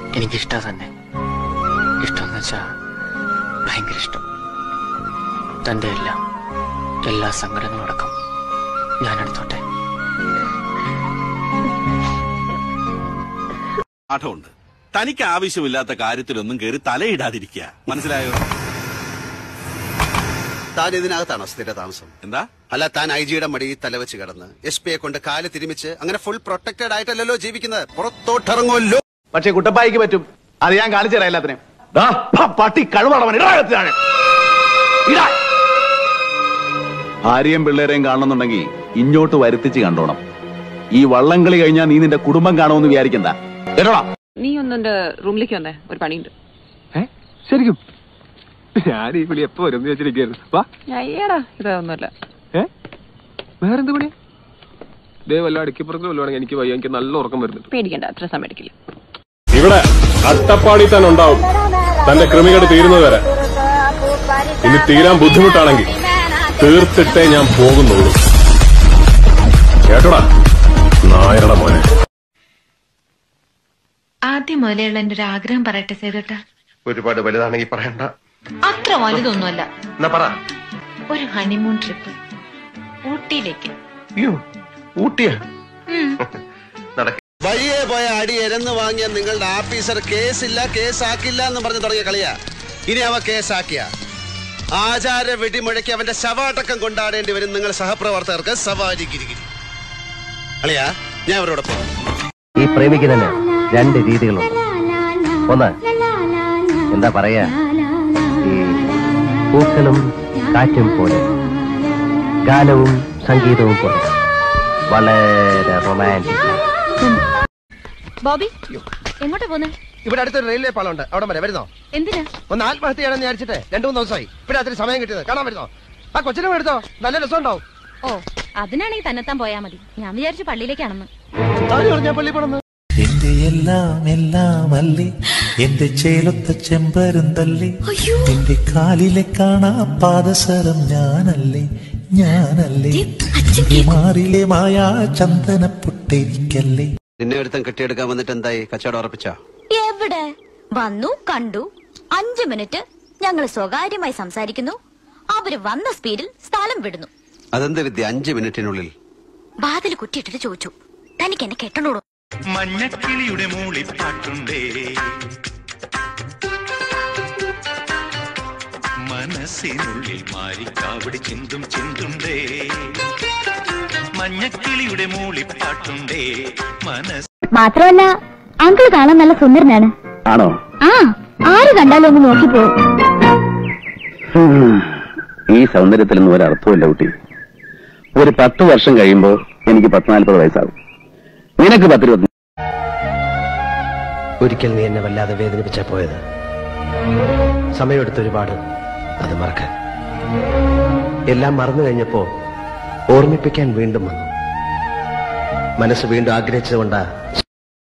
എനിക്കിഷ്ടം തന്നെ ഇഷ്ടം എന്ന് വെച്ചാ ഭയങ്കര ഇഷ്ടം തന്റെ എല്ലാം എല്ലാ സങ്കടങ്ങളടക്കം ഞാൻ എടുത്തോട്ടെ പാഠമുണ്ട് തനിക്ക് ആവശ്യമില്ലാത്ത കാര്യത്തിലൊന്നും കയറി തലയിടാതിരിക്കുക മനസ്സിലായോ താൻ ഇതിനകത്താണോ സ്ഥിര താമസം എന്താ അല്ല താൻ ഐ ജിയുടെ മടിയിൽ തലവെച്ച് കിടന്ന് എസ് പിയെ കൊണ്ട് കാല് തിരുമിച്ച് അങ്ങനെ ഫുൾ പ്രൊട്ടക്റ്റഡ് ആയിട്ടല്ലല്ലോ ജീവിക്കുന്നത് പുറത്തോട്ടിറങ്ങുമല്ലോ പക്ഷെ കുട്ടപ്പായിക്ക് പറ്റും അത് ഞാൻ കാണിച്ചു തരാം എല്ലാത്തിനും ദാ, ആ പട്ടി കഴുവടവൻ ഇടാകത്താണ് ഭാര്യയും പിള്ളേരെയും കാണണമെന്നുണ്ടെങ്കിൽ ഇങ്ങോട്ട് വരുത്തിച്ച് കണ്ടോണം ഈ വള്ളംകളി കഴിഞ്ഞാൽ നീ നിന്റെ കുടുംബം കാണുമെന്ന് വിചാരിക്കണ്ട കേട്ടോടാ നീ ഒന്ന് എന്റെ റൂമിലേക്ക് വന്നേ ഒരു പണിയുണ്ട് ശരിക്കും ഞാൻ ഈ വിളി എപ്പോ വരും വെച്ചിരിക്കുന്നു വാ അയ്യടാ ഇതൊന്നുമല്ല ഏ വേറെന്ത് പണിയാ ദേ വല്ല അടുക്കിപ്പുറത്ത് വല്ലതാണെങ്കിൽ എനിക്ക് വയ്യ എനിക്ക് നല്ല ഉറക്കം വരുന്നുണ്ട് പേടിക്കണ്ട അത്ര സമയം എടുക്കില്ല ഇവിടെ അട്ടപ്പാടി തന്നെ ഉണ്ടാവും തന്റെ ക്രിമികേട് തീരുന്നത് വരെ ഇനി തീരാൻ ബുദ്ധിമുട്ടാണെങ്കിൽ തീർത്തിട്ടേ ഞാൻ പോകുന്നുള്ളൂ കേട്ടോടാ നായരുടെ മോനെ ആദ്യം മുതലുള്ള എന്റെ ഒരു ആഗ്രഹം പറയട്ടെ സേതോട്ട ഒരുപാട് വലുതാണെങ്കിൽ പറയണ്ട അത്ര വലുതൊന്നുമല്ല എന്നാ പറ ഒരു ഹണിമൂൺ ട്രിപ്പ് ഊട്ടിയിലേക്ക് അയ്യോ ഊട്ടിയാ നടക്ക വഴിയെ പോയ അടി എരന്ന് വാങ്ങിയ നിങ്ങളുടെ ആഫീസർ കേസില്ല കേസാക്കില്ല എന്ന് പറഞ്ഞു തുടങ്ങിയ കളിയാ ഇനി അവ കേസാക്കിയ ആചാര വെടിമുഴക്കി അവന്റെ ശവാടക്കം കൊണ്ടാടേണ്ടി വരും നിങ്ങൾ സഹപ്രവർത്തകർക്ക് സവാരി ഗിരിഗിരി അളിയാ ഞാൻ അവരോട് പോകും ഈ പ്രേമിക്കുന്നതിന് രണ്ട് രീതികളുണ്ട് ഒന്ന് എന്താ പറയാ ഈ പൂക്കളും കാറ്റും പോലെ ഗാനവും സംഗീതവും പോലെ വളരെ റൊമാൻറ്റിക് ബോബി എങ്ങോട്ടാ പോന്നെ ഇവിടെ അടുത്തൊരു റെയിൽവേ പാലമുണ്ട് അവിടെ വരെ വരുന്നോ എന്തിനാ ഒന്ന് ആത്മഹത്യ ചെയ്യണമെന്ന് വിചാരിച്ചിട്ട് രണ്ടു മൂന്ന് ദിവസമായി ഇവിടെ അത്ര സമയം കിട്ടിയത് കാണാൻ വരുന്നോ ആ കൊച്ചിനെ എടുത്തോ നല്ല രസം ഉണ്ടാവും ഓ അതിനാണെങ്കിൽ തന്നെത്താൻ പോയാ മതി ഞാൻ വിചാരിച്ചു പള്ളിയിലേക്കാണെന്ന് ആര് പറഞ്ഞാ പള്ളി പോണെന്ന് എന്റെ എല്ലാം എല്ലാം അല്ലേ എന്റെ ചേലൊത്ത ചെമ്പരുന്തല്ലേ എന്റെ കാലിലെ കാണാ പാദസരം ഞാനല്ലേ ഞാനല്ലേ എന്റെ മാറിലെ മായാ ചന്ദന പൊട്ടെനിക്കല്ലേ നിന്നെ ഒരുത്തം കെട്ടിയെടുക്കാൻ വന്നിട്ട് എന്തായി കച്ചവടം ഉറപ്പിച്ചോ എവിടെ വന്നു കണ്ടു അഞ്ചു മിനിറ്റ് ഞങ്ങൾ സ്വകാര്യമായി സംസാരിക്കുന്നു അവര് വന്ന സ്പീഡിൽ സ്ഥലം വിടുന്നു അതെന്ത് വിദ്യ അഞ്ച് മിനിറ്റിനുള്ളിൽ വാതിൽ കുറ്റിയിട്ടിട്ട് ചോദിച്ചു തനിക്ക് എന്നെ കെട്ടണോടോ മഞ്ഞക്കിളിയുടെ മൂളിപ്പാട്ടുണ്ടേ മനസ്സിനുള്ളിൽ മാറിക്കാവിടി ചിന്തും ചിന്തുണ്ടേ മഞ്ഞക്കിളിയുടെ മൂളിപ്പാട്ടുണ്ടേ മനസ്സ് മാത്രമല്ല അങ്കിൾ കാണാൻ നല്ല സുന്ദരനാണ് ആണോ ആ ആര് കണ്ടാലും ഒന്ന് നോക്കിപ്പോ ഹും. ഈ സൗന്ദര്യത്തിലൊന്നും ഒരർത്ഥമില്ല കുട്ടി ഒരു പത്ത് വർഷം കഴിയുമ്പോ എനിക്ക് പത്തിനാൽപ്പത് വയസ്സാകും നിനക്ക് പത്തിരുപത്തി ഒരിക്കൽ നീ എന്നെ വല്ലാതെ വേദനിപ്പിച്ചാ പോയത് സമയമെടുത്ത് ഒരുപാട് അത് മറക്കാൻ എല്ലാം മറന്നു കഴിഞ്ഞപ്പോ ഓർമ്മിപ്പിക്കാൻ വീണ്ടും വന്നു മനസ്സ് വീണ്ടും ആഗ്രഹിച്ചതുകൊണ്ടാ